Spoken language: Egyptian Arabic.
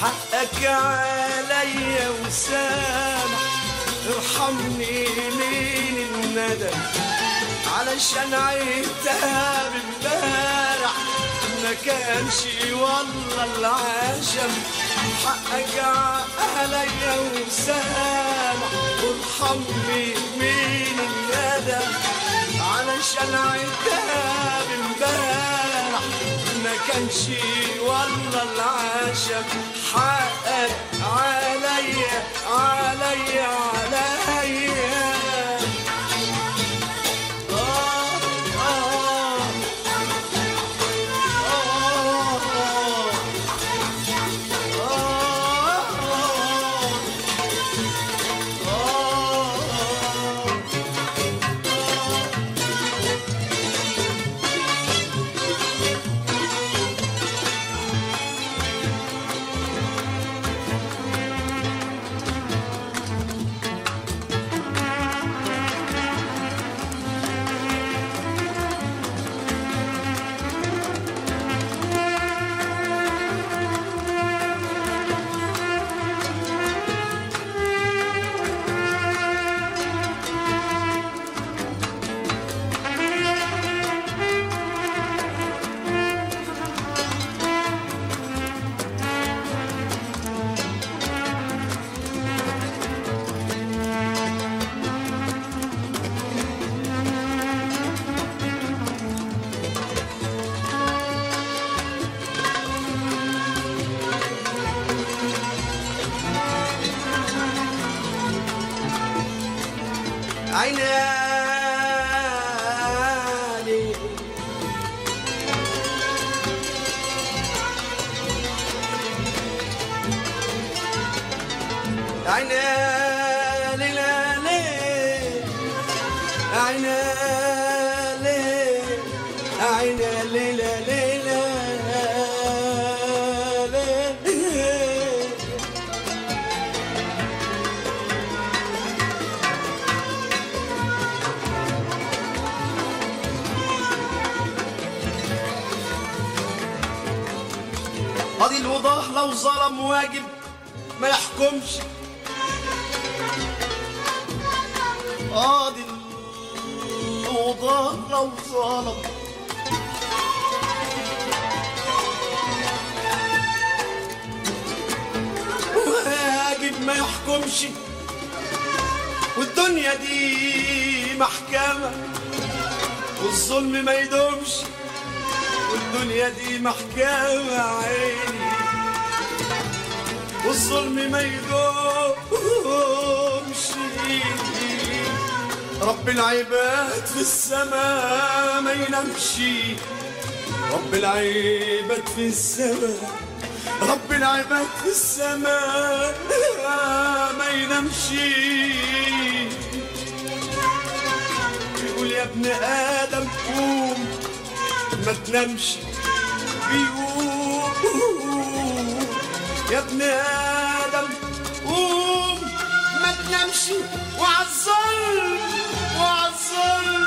حقك عليا وسامح ارحمني من الندم علشان عيتها بالبارح ما كانش والله العشم حقك عليا وسامح وارحمني من الندم علشان عيتها بالبارح ما كانش والله العشم حقك عليا عليا عليا آه آه عيني عيني لا لا عيني عيني لا لا قاضي الوضاح لو ظلم واجب ما يحكمش قاضي الوضاح لو ظلم واجب ما يحكمش والدنيا دي محكمة والظلم ما يدومش والدنيا دي محكمة عيني والظلم ما يدومش رب العباد في السماء ما ينامش رب العباد في السماء رب العباد في السماء ما ينامش بيقول يا ابن آدم قوم ما تنامش بيقول يا ابن آدم قوم ما تنامش وعالظلم وعالظلم